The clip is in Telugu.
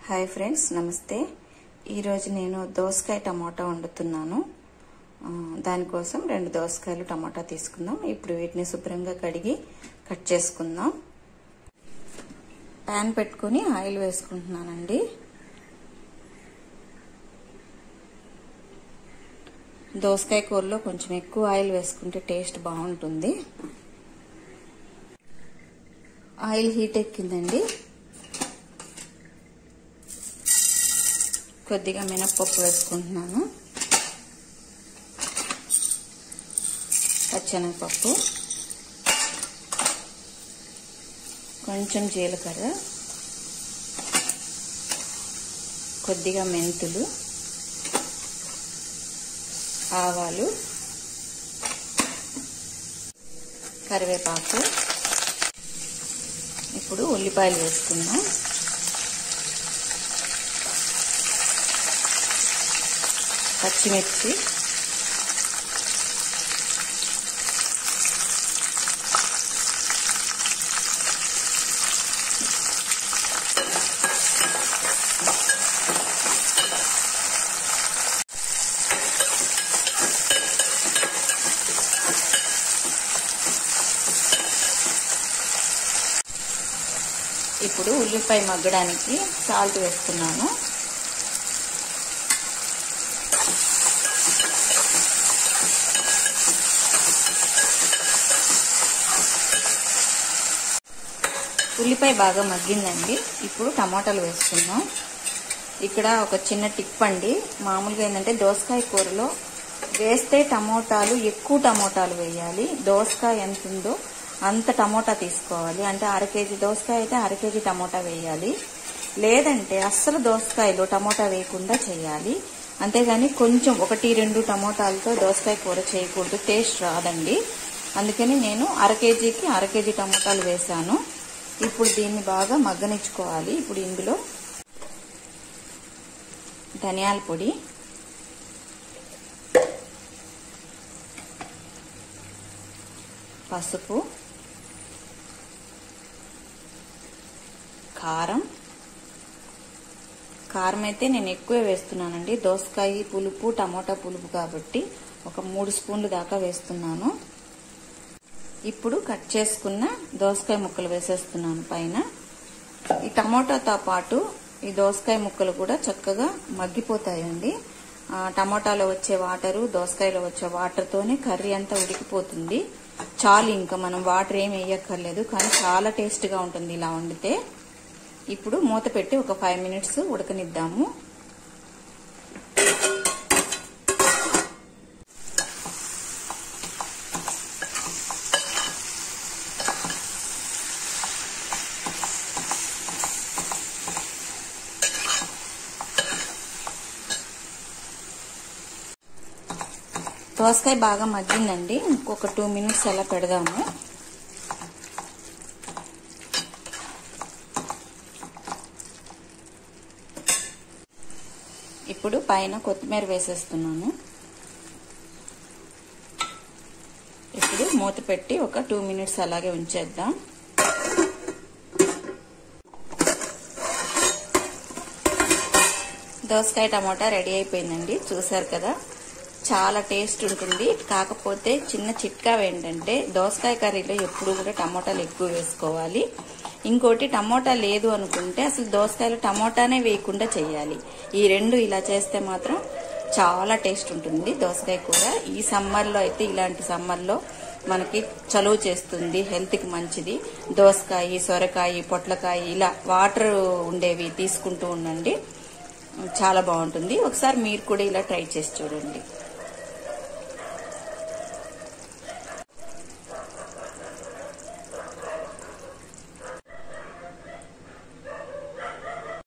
హాయ్ ఫ్రెండ్స్ నమస్తే ఈరోజు నేను దోసకాయ టమాటా వండుతున్నాను ఆ, దానికోసం రెండు దోసకాయలు టమాటా తీసుకుందాం ఇప్పుడు వీటిని శుభ్రంగా కడిగి కట్ చేసుకుందాం ప్యాన్ పెట్టుకుని ఆయిల్ వేసుకుంటున్నానండి దోసకాయ కూరలో కొంచెం ఎక్కువ ఆయిల్ వేసుకుంటే టేస్ట్ బాగుంటుంది ఆయిల్ హీట్ ఎక్కిందండి కొద్దిగా మినప్పప్పు వేసుకుంటున్నాను పచ్చెనగపప్పు కొంచెం జీలకర్ర కొద్దిగా మెంతులు ఆవాలు కరివేపాకు ఇప్పుడు ఉల్లిపాయలు వేసుకుందాం పచ్చిమిర్చి ఇప్పుడు ఉల్లిపాయ మగ్గడానికి సాల్ట్ వేస్తున్నాను ఉల్లిపాయ బాగా మగ్గిందండి ఇప్పుడు టమాటాలు వేసుకుందాం ఇక్కడ ఒక చిన్న టిప్ అండి మామూలుగా ఏంటంటే దోసకాయ కూరలో వేస్తే టమోటాలు ఎక్కువ టమోటాలు వేయాలి దోసకాయ ఎంత ఉందో అంత టమోటా తీసుకోవాలి అంటే అర కేజీ దోసకాయ అయితే అర కేజీ టమోటా వేయాలి లేదంటే అస్సలు దోసకాయలో టమోటా వేయకుండా చేయాలి అంతేగాని కొంచెం ఒకటి రెండు టమోటాలతో దోసకాయ కూర చేయకూడదు టేస్ట్ రాదండి అందుకని నేను అర కేజీకి అర కేజీ టమోటాలు వేశాను ఇప్పుడు దీన్ని బాగా మగ్గనిచ్చుకోవాలి ఇప్పుడు ఇందులో ధనియాల పొడి పసుపు కారం కారం అయితే నేను ఎక్కువే వేస్తున్నానండి దోసకాయ పులుపు టమోటా పులుపు కాబట్టి ఒక మూడు స్పూన్లు దాకా వేస్తున్నాను ఇప్పుడు కట్ చేసుకున్న దోసకాయ ముక్కలు వేసేస్తున్నాను పైన ఈ టమోటాతో పాటు ఈ దోసకాయ ముక్కలు కూడా చక్కగా మగ్గిపోతాయండి ఆ, టమోటాలో వచ్చే వాటరు దోసకాయలో వచ్చే వాటర్తోనే కర్రీ అంతా ఉడికిపోతుంది చాలు ఇంకా మనం వాటర్ ఏమి వేయక్కర్లేదు కానీ చాలా టేస్ట్గా ఉంటుంది ఇలా వండితే ఇప్పుడు మూత పెట్టి ఒక ఫైవ్ మినిట్స్ ఉడకనిద్దాము దోసకాయ బాగా మగ్గిందండి ఇంకొక టూ మినిట్స్ అలా పెడదాము ఇప్పుడు పైన కొత్తిమీర వేసేస్తున్నాను ఇప్పుడు మూత పెట్టి ఒక టూ మినిట్స్ అలాగే ఉంచేద్దాం దోసకాయ టమాటా రెడీ అయిపోయిందండి చూసారు కదా చాలా టేస్ట్ ఉంటుంది కాకపోతే చిన్న చిట్కా ఏంటంటే దోసకాయ కర్రీలో ఎప్పుడు కూడా టమోటాలు ఎక్కువ వేసుకోవాలి ఇంకోటి టమోటా లేదు అనుకుంటే అసలు దోసకాయలు టమోటానే వేయకుండా చేయాలి ఈ రెండు ఇలా చేస్తే మాత్రం చాలా టేస్ట్ ఉంటుంది దోసకాయ కూర ఈ సమ్మర్లో అయితే ఇలాంటి సమ్మర్లో మనకి చలువ చేస్తుంది హెల్త్కి మంచిది దోసకాయ సొరకాయ పొట్లకాయ ఇలా వాటర్ ఉండేవి తీసుకుంటూ ఉండండి చాలా బాగుంటుంది ఒకసారి మీరు కూడా ఇలా ట్రై చేసి చూడండి